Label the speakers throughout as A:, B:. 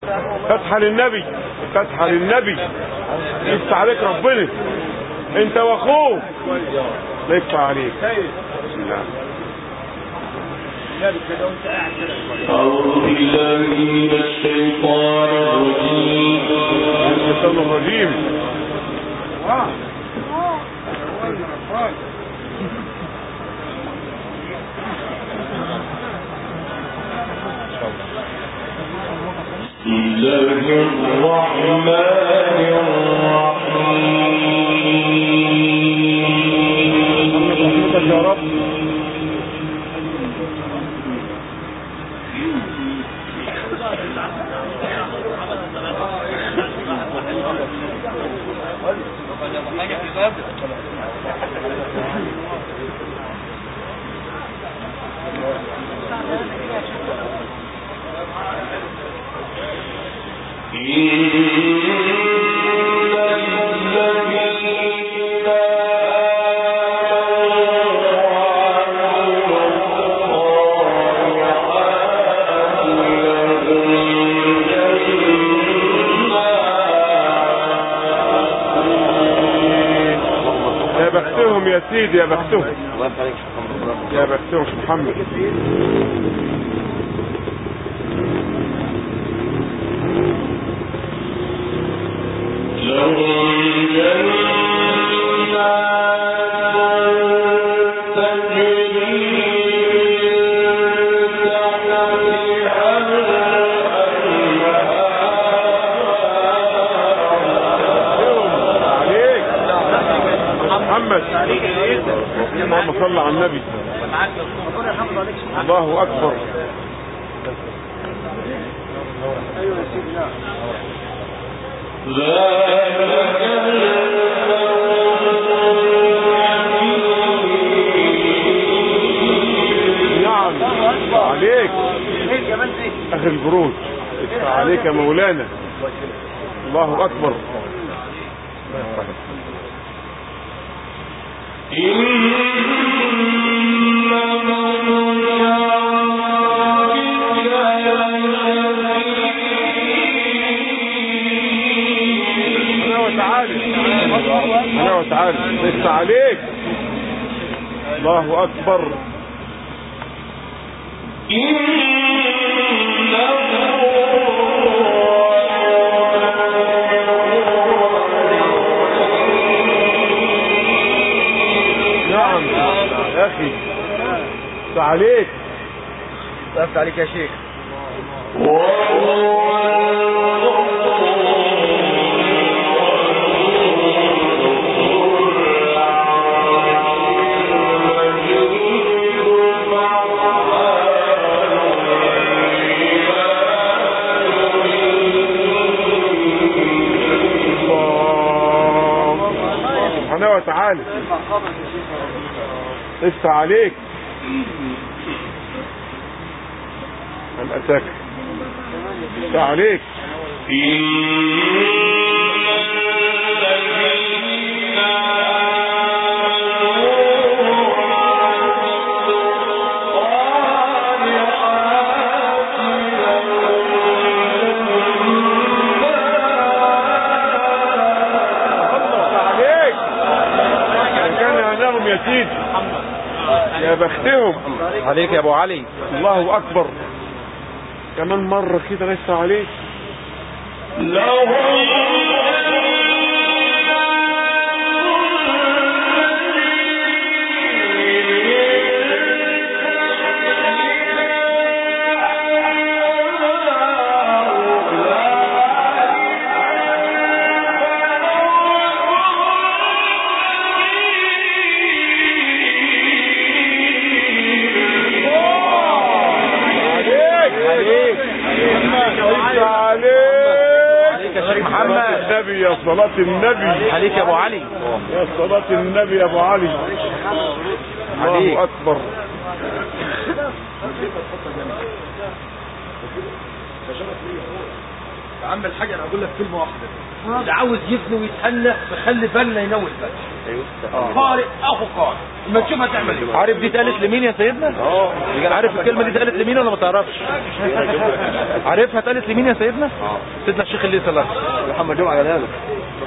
A: فتحة للنبي فتحة للنبي يفتح عليك ربنا انت واخوه لا يفتح عليك بسم الله
B: أعوذ بالله من الشيطان الرجيم
A: الشيطان الرجيم
B: بسم الله الرحمن الرحيم
A: رحمتك يا رب يا بختهم يا سيدي يا بختهم يا بختهم شيخ محمد
B: لهم جنات تجري من تحتها
A: عليك محمد اللهم صل على النبي الله اكبر نعم عليك اخي البروج ادفع عليك يا مولانا الله اكبر انا وتعالى انا وتعالى ادفع عليك الله اكبر نعم يا اخي ادفع عليك
C: وقفت عليك يا شيخ
A: الله سبحانه وتعالى ادفع عليك هل اتاك ادفع عليك ادفع عليك إن كان هناهم يا سيدي يا بختهم
C: عليك يا ابو علي
A: الله اكبر كمان مرة كده لسه عليك عليك عليك لسه عليك
C: يا شيخ محمد.
A: صلاة النبي يا صلاة النبي
C: عليك يا ابو علي
A: يا صلاة النبي يا ابو علي
C: عليك.
A: الله اكبر
C: يا عم الحاج انا هقول لك كلمه واحده اللي عاوز يفني ويتهنى فخلي بالنا ينوي الفتح
D: قارئ اخو قارئ ما تشوفها تعمل ايه
C: عارف دي اتقالت لمين يا سيدنا
A: اه
C: عارف الكلمة دي اتقالت لمين ولا ما تعرفش عارفها اتقالت لمين يا سيدنا سيدنا الشيخ اللي صلى الله عليه وسلم.
A: محمد جمعة قالها لك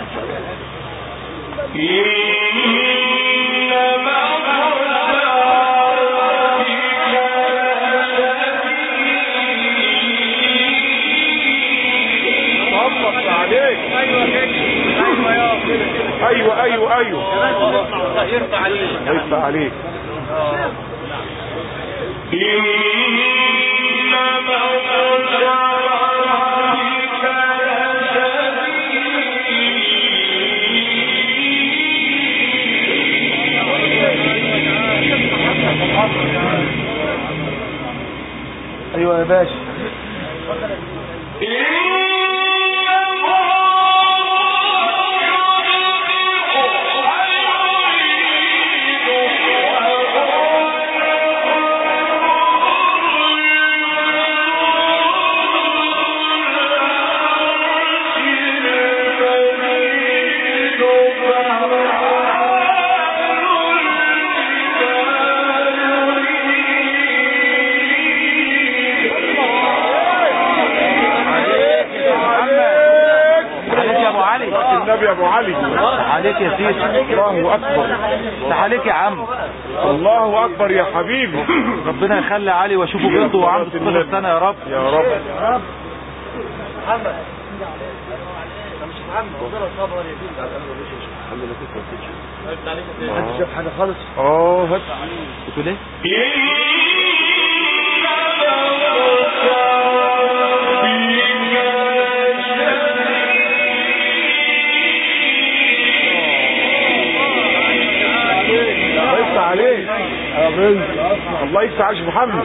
A: الله عليك ايوه ايوه ايوه
D: يرفع عليه
A: يفتح عليك
C: ايوه يا باشا عليك يا ابو علي
A: النبي يا ابو علي
C: عليك يا سيدي
A: الله اكبر
C: ده عليك يا عم
A: الله اكبر يا حبيبي
C: ربنا يخلي علي واشوفه بيضه وعنده 16 سنة يا رب
A: يا رب
C: شاف حاجة خالص
A: اه هات
C: بتقول ايه
A: الله يفتح عليك يا بنت الله يفتح عليك محمد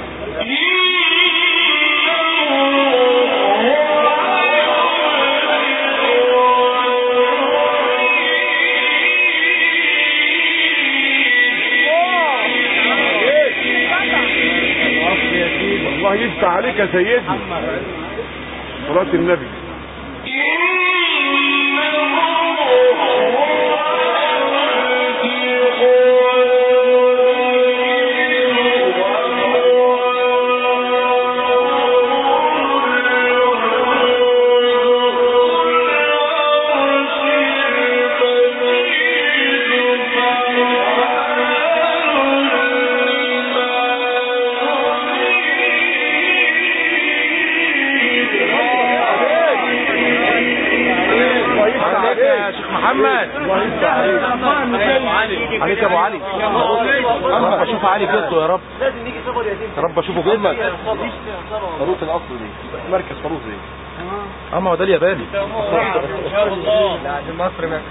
A: الله يفتح عليك يا سيدي صلاة النبي الله يفتح
C: عليك يا
A: عليك
C: شيخ محمد
A: الله يفتح عليك
C: عليك يا ابو علي يا رب اشوف علي بيضه يا رب يا رب اشوفه بيضه
A: فاروق الاصل دي مركز فاروق دي
C: اما هو ده الياباني
D: لا دي مصر 100%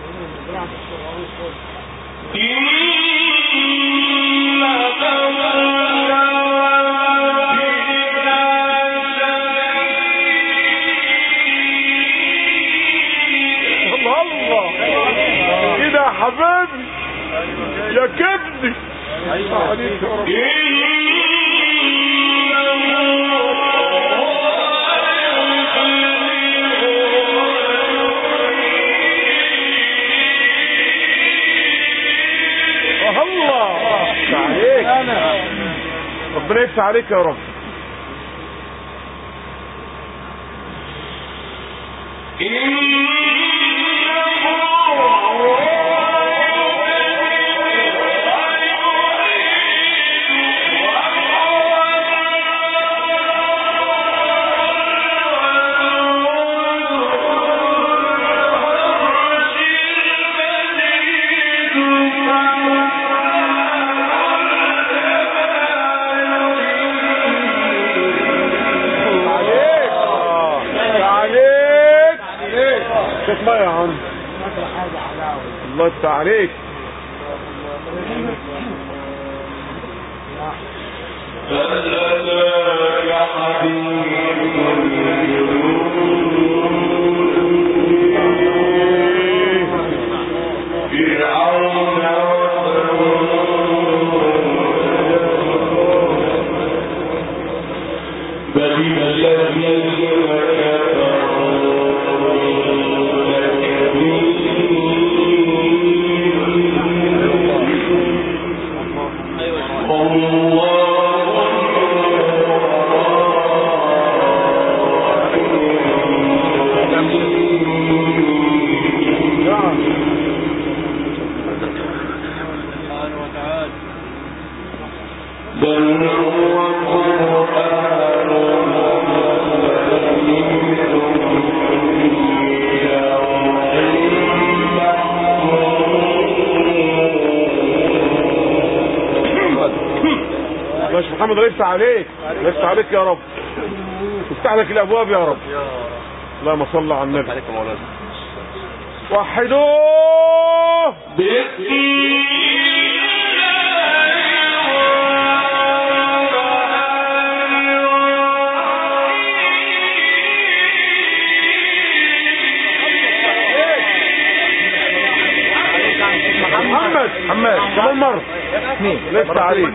A: الله الله كده يا حبيبي يا كبدي عليك يا رب آه الله يفتح عليك ربنا يفتح عليك يا رب عليك عليك شوف ما يا عم الله يفتح عليك
B: الذين كفروا
A: محمد ليس عليك ليس عليك يا رب افتح لك الابواب يا رب اللهم صل على النبي
C: عليك يا مولانا
A: وحدوه محمد محمد كمان مرة
C: اثنين
A: لسه عليك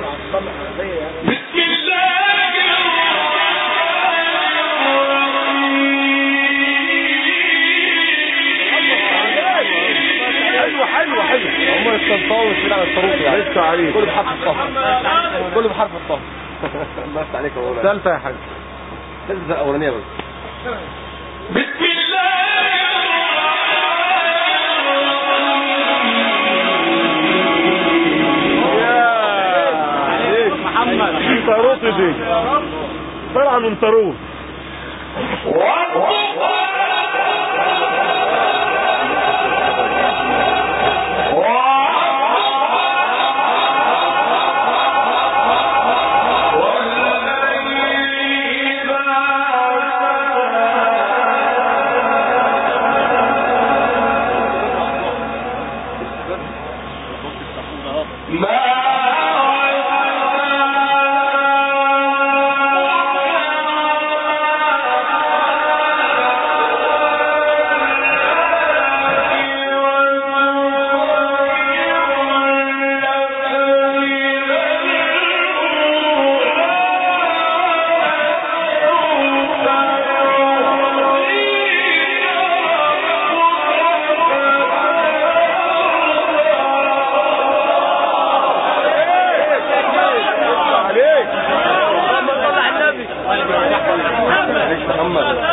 A: حلوة حلوة حلوة
C: هم يستنطوا ويشيل على الصاروخ يعني
A: لسه عليك
C: كله بحرف الطه كله بحرف الطه بس عليك يا مولانا ثالثة يا حاج ثالثة الأولانية بس
A: عليك محمد دي طاروت دي طالعة من طاروت عليك
C: محمد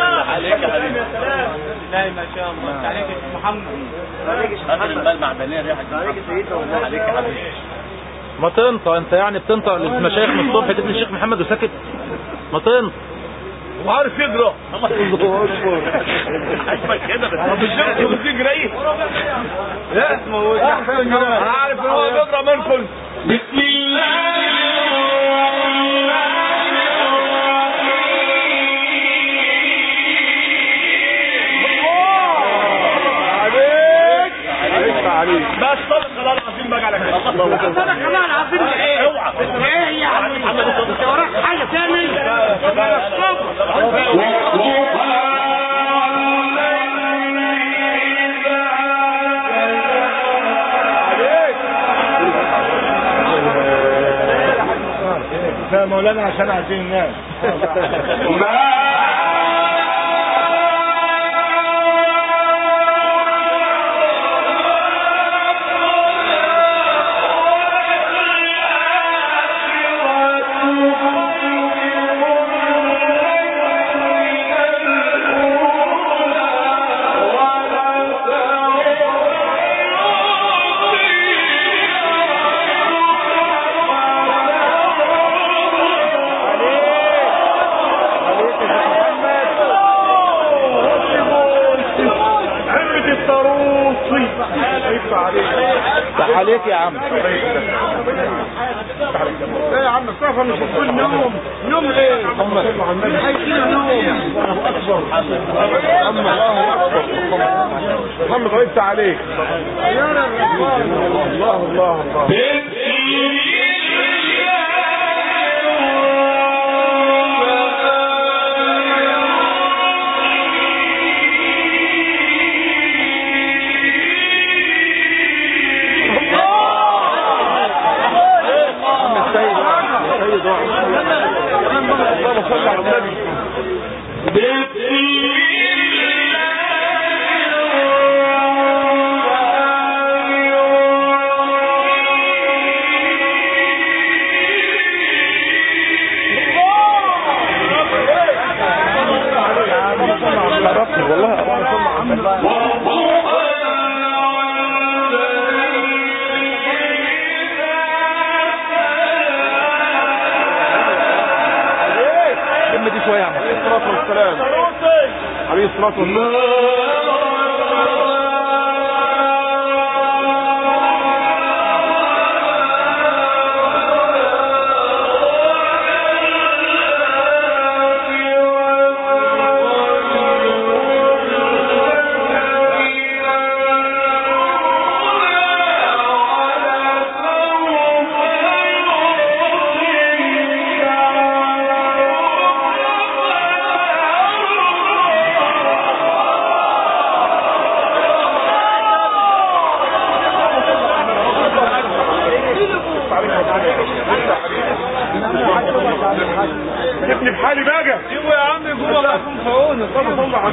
C: ما تنطق انت يعني بتنطق المشايخ من الصبح تبني الشيخ محمد وساكت ما تنطق
A: وعارف يقرا
C: الله اكبر
A: مش شفت بتجري ايه لا انا عارف ان هو بيقرا منكم عليك عليك عليك بس صدق الله العظيم بقى على كده
D: انا كمان عارفين ايه اوعى ايه يا عم انت وراك حاجه تاني
A: يا مولانا عشان عايزين الناس عمة الطاروسي يفتح عليك
C: افتح عليك يا عم
A: ايه يا عم السفر مش كل نوم نوم ايه محمد عايزين نوم الله اكبر محمد الله اكبر محمد غيبت عليك الله الله الله اللهم صل على النبي
C: لم دي شويه يا عم
A: عليه الصلاة والسلام عليه الصلاة والسلام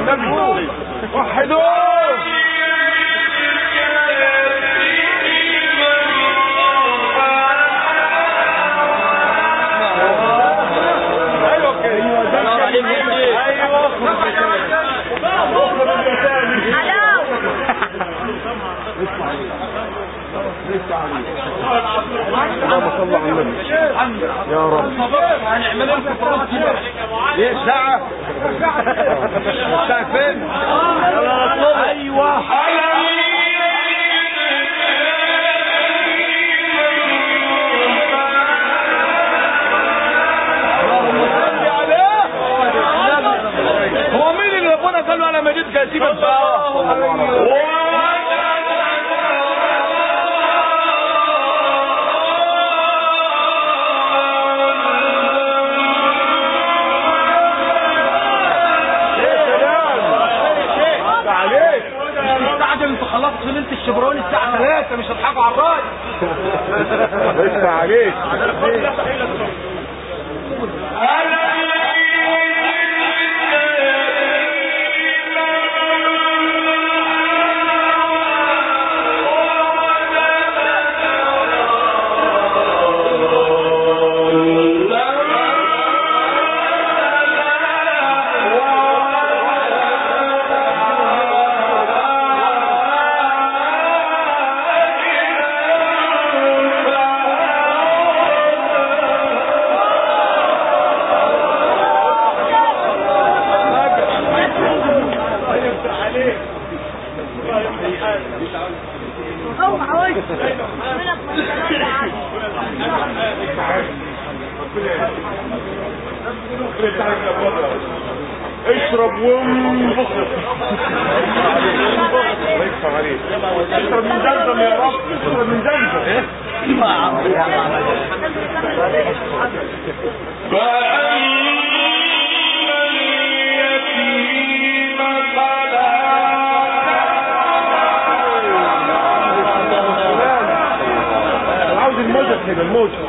A: النبي وحدوه ايوه كده ايوه ده ايوه اللهم صل على النبي يا رب ايه الساعة؟ الساعة فين؟ ايوه هو مين اللي ربنا قال له انا مجيت كاسبا عليك
D: بعد انت خلصت ليله الشبراني الساعه 3 مش هتضحكوا على الراي
A: لسه عليك اشرب وانبسط الله يفتح عليك اشرب من زمزم يا رب اشرب من زمزم انا عاوز الموجة كده الموجة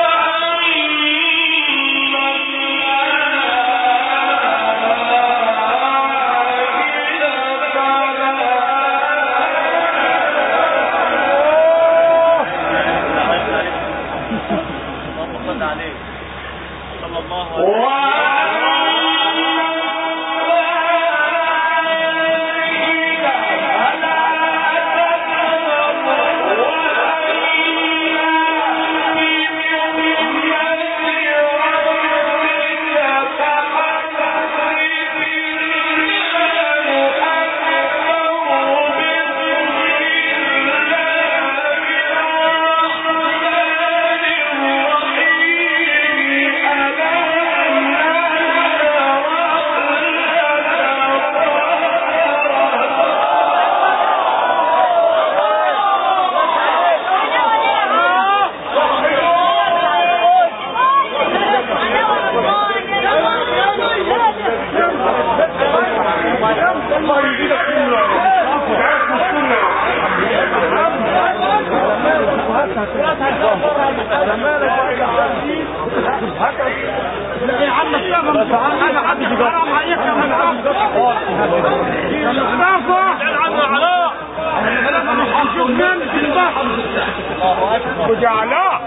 A: الله يزيدك
D: يا عم الشغل انا عبد حرام عليك يا مصطفى علاء مش هنشوف مين في البحر
A: وجعلاه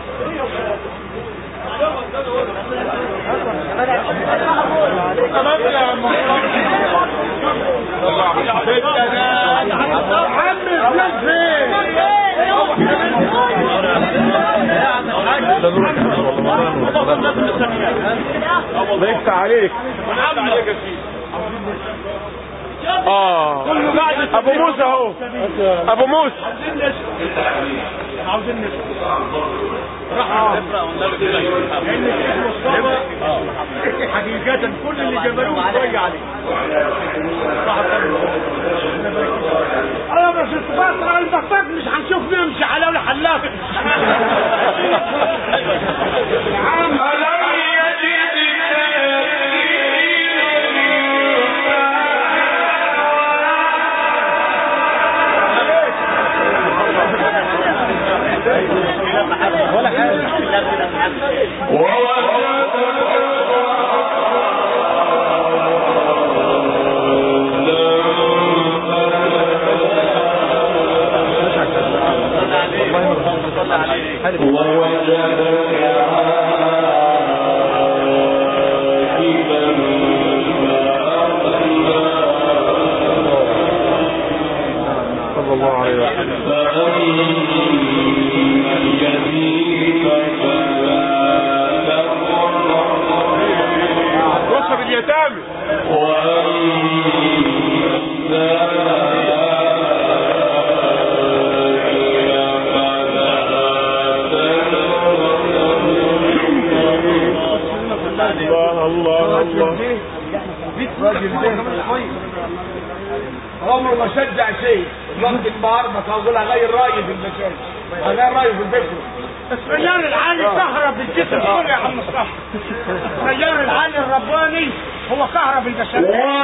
A: الله يفتح عليك اه ابو موسى اهو ابو موسى
D: حقيقة كل اللي جملوه شوية عليه انا مش اتفاق البطاط مش هنشوف نمشي على ولا حلاق
B: ووجدك
A: صلى الله عليه وسلم وصف اليتامى الله الله الله
D: عمره ما شجع شيء وقت البار بس هقول اغير رايي في المشاكل اغير رايي في الفكر بس رجال العالي كهرب الجسم كله يا عم مصطفى رجال العالي الرباني هو كهرب البشريه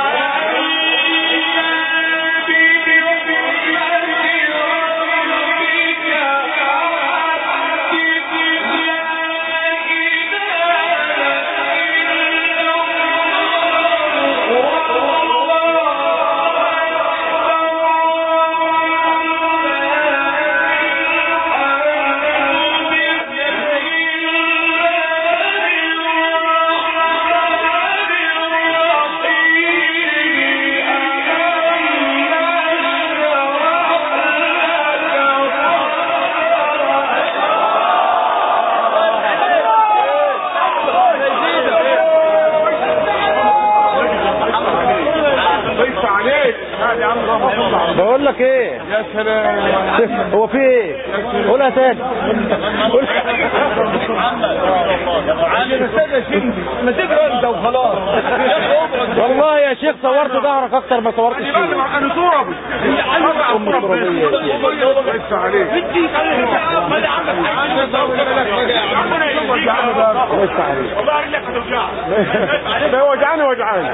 A: ضيف عليك يا عم الله
C: بقول لك ايه
A: يا سلام
C: هو في ايه قولها تاني قول-
A: ما تقرا انت وخلاص
C: والله يا شيخ صورت ظهرك اكتر ما صورت
A: خلي بالك
C: الشيخ
A: انا تربي
C: أم الترابية.
A: ضيف عليك
C: بس عليك
A: ده وجعاني وجعاني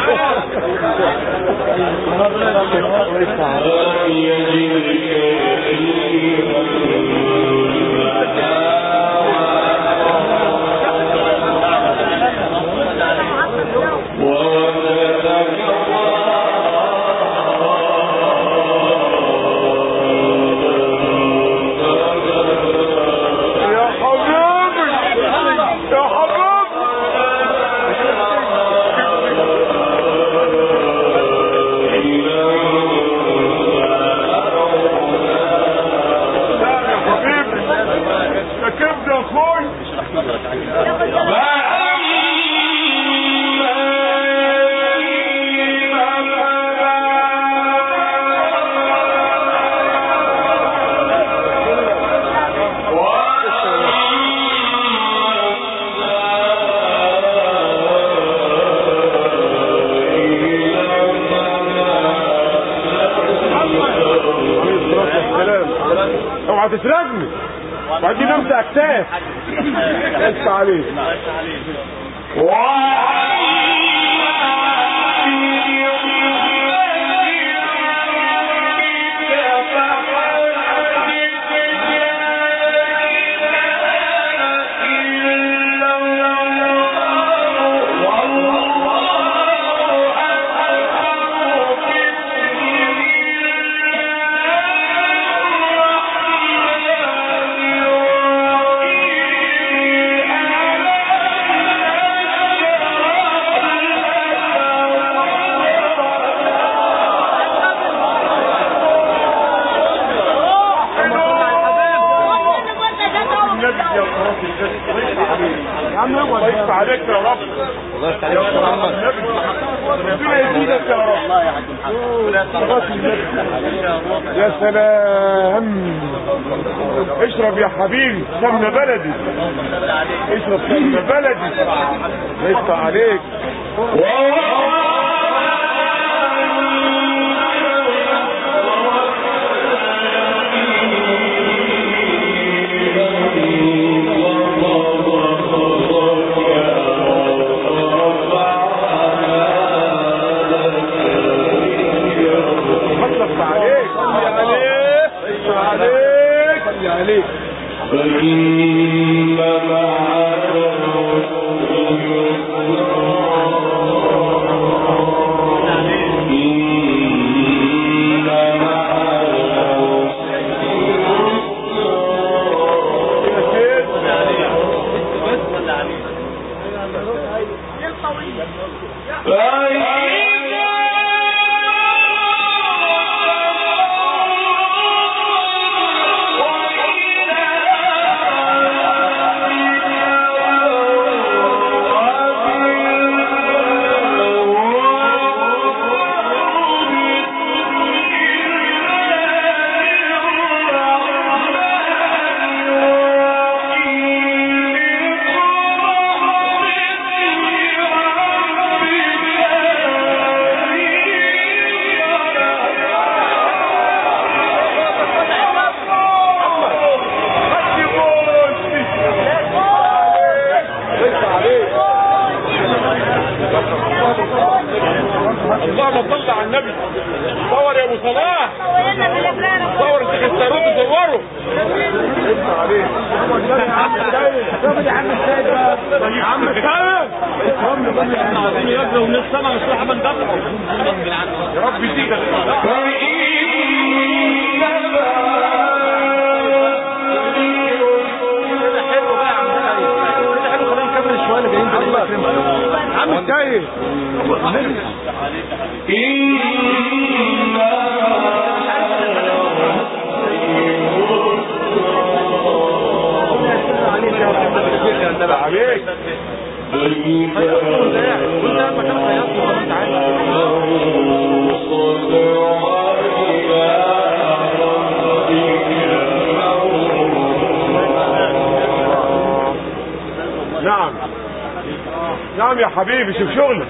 A: يا حبيبي يا حبيبي لا يا حبيبي ده كبد يا اخوي اوعى تسرقني وبعدين نمسك اكتاف بس عليك النبي يا صلاة الجسد يا عم هو ضيف عليك يا رب
C: الله يفتح عليك يا محمد
A: ربنا يزيدك يا رب الله يا حاج محمد يا سلام اشرب يا حبيبي سمنة بلدي اشرب سمنة بلدي ضيف عليك خلص عليك صلي عليك ضيف عليك صلي عليك
B: فإن مع إن مع
A: النبي صور يا ابو صلاح صور الشيخ الصاروخ صوره عم السيد يا رب يديك
C: كده حلو بقى يا عم سيد كده حلو خلينا نكمل شويه اللي جايين دول الله يكرمك
A: عم السيد عليك
C: وانت قاعد مكانك هيصل وانت عايز
A: نعم نعم يا حبيبي شوف شغلك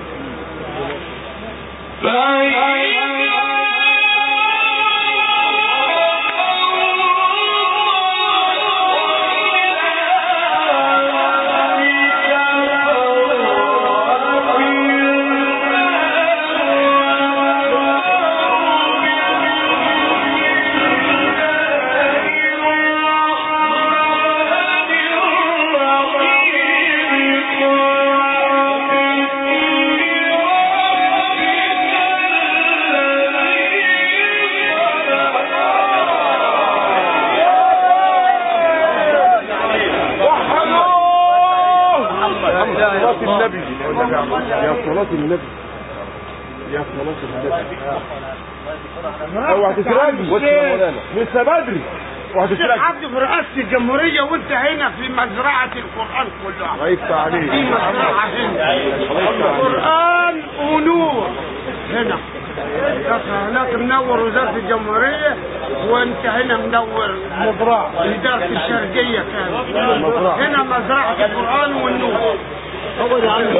A: صلاة النبي يا صلاة النبي يا صلاة النبي اوعى تسرقني لسه بدري اوعى
D: الشيخ
A: تسرقني
D: عبده في رئاسة الجمهورية وانت هنا في مزرعة القرآن كلها
A: الله يفتح عليك
D: في مزرعة هنا
A: الله يفتح عليك
D: قرآن ونور هنا كفر هناك منور وزارة الجمهورية وانت هنا منور مزرعة إدارة الشرقية كانت هنا مزرعة القرآن والنور هو ده عندك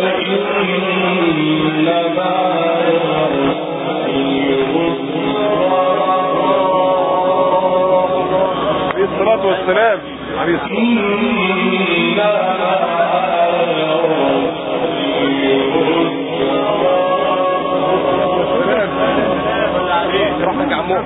A: عليه الصلاة والسلام عليه الصلاة والسلام رحمك يا عمو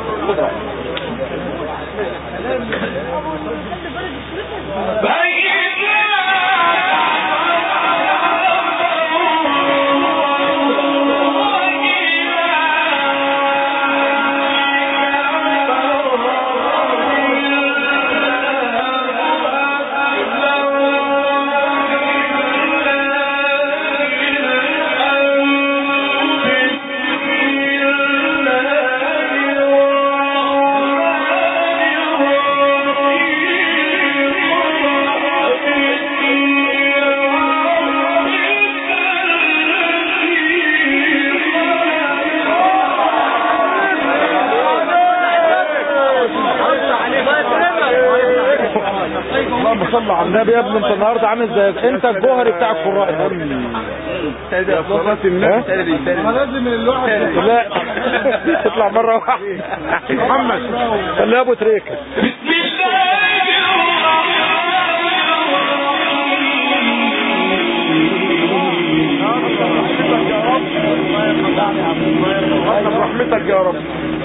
C: اللهم صل على النبي يا ابني انت النهارده عامل زي انت الجوهري بتاع القراء
A: يا صلاة النبي
D: لازم الواحد
C: لا تطلع مره واحده
A: محمد
C: خليها ابو تريكه
A: حسب رحمتك يا رب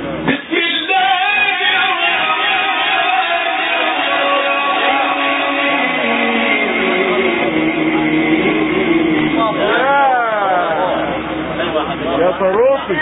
A: يا يا صاروخي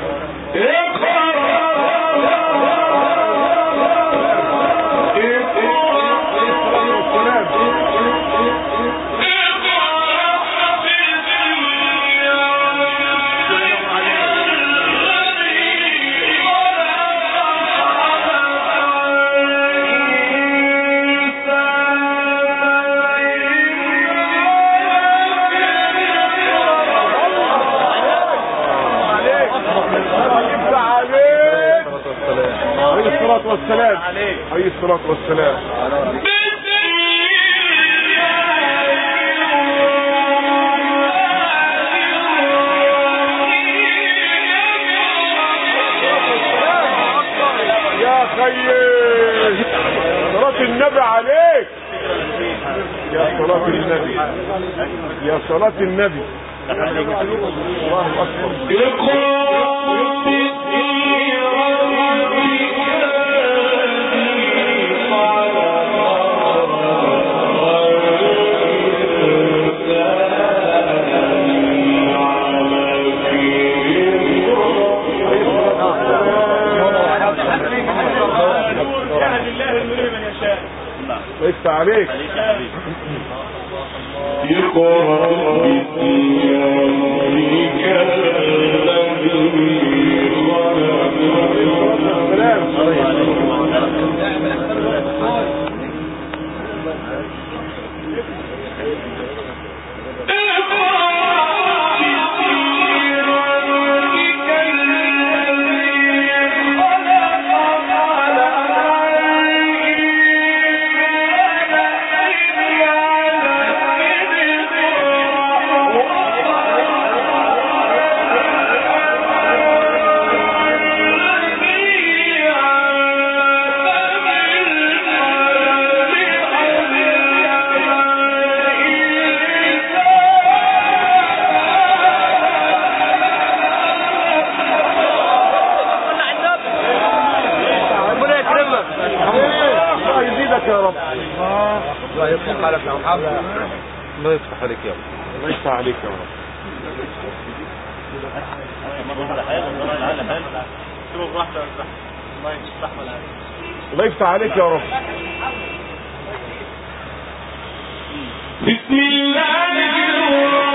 A: عليه الصلاة والسلام عليه الصلاة والسلام يا خيي صلاة النبي عليك يا صلاة النبي يا صلاة النبي الله اكبر
D: جهل الله المريد من يشاء
A: ويفتح عليك
C: ربنا يكرمك
A: الله يزيدك يا رب
C: الله يفتح عليك يا محمد الله يفتح عليك يا رب
A: الله يفتح عليك يا رب الله يفتح عليك يا رب
B: بسم الله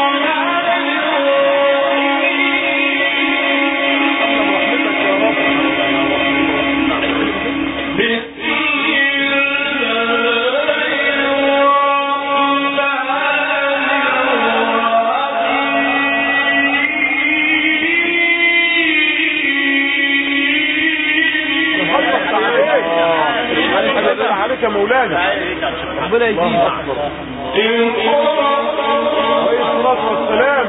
A: الله يفتح عليك الله يفتح عليك يا مولانا
C: ربنا
A: الله
C: يزيدك
A: اكبر عليه الصلاه والسلام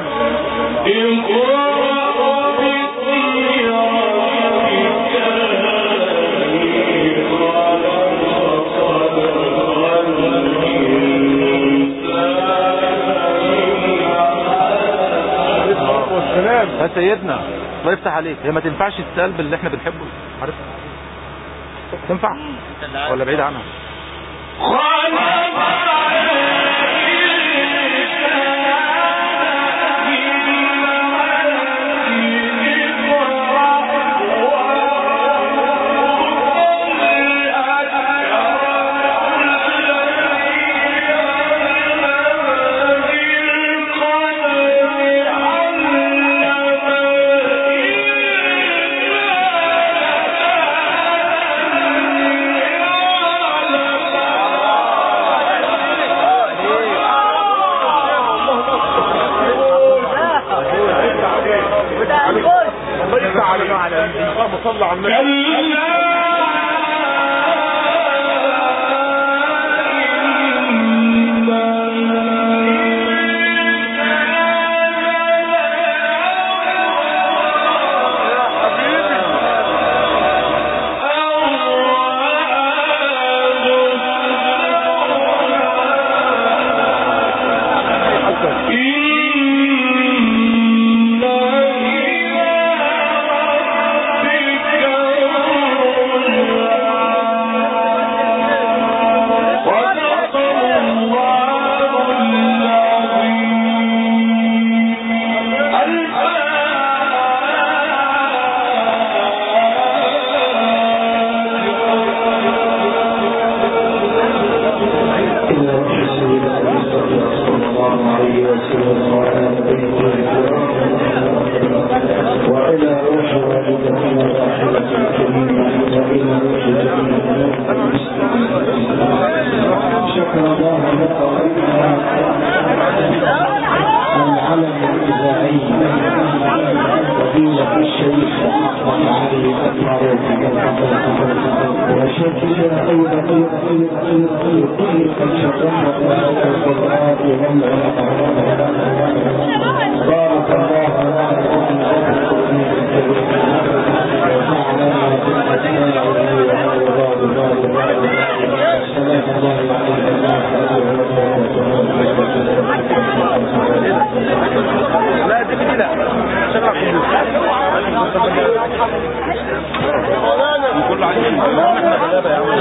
A: عليه الصلاه والسلام
C: يا سيدنا الله يفتح عليك هي ما تنفعش تتقال باللي احنا بنحبه عارف تنفع ولا بعيد عنها
A: الله يفتح عليك اللهم صل على النبي
E: إن الرسول صلى الله عليه وسلم وعلى بيته وإلى روح والدتنا الراحلة الكريمة وإلى روح جميع شكر الله لك العلم الإذاعي فضيلة الشيخ محمد علي أكبر وشكرا أيضا أيضا أيضا أيضا أيضا قد شكرنا ذلك القرآن والعلماء بارك الله لكم وجعلنا بالأسماء والأولاد الله سلام الله عليكم ورحمة الله وبركاته
A: مولانا
C: كله عايز احنا غلابه يا عم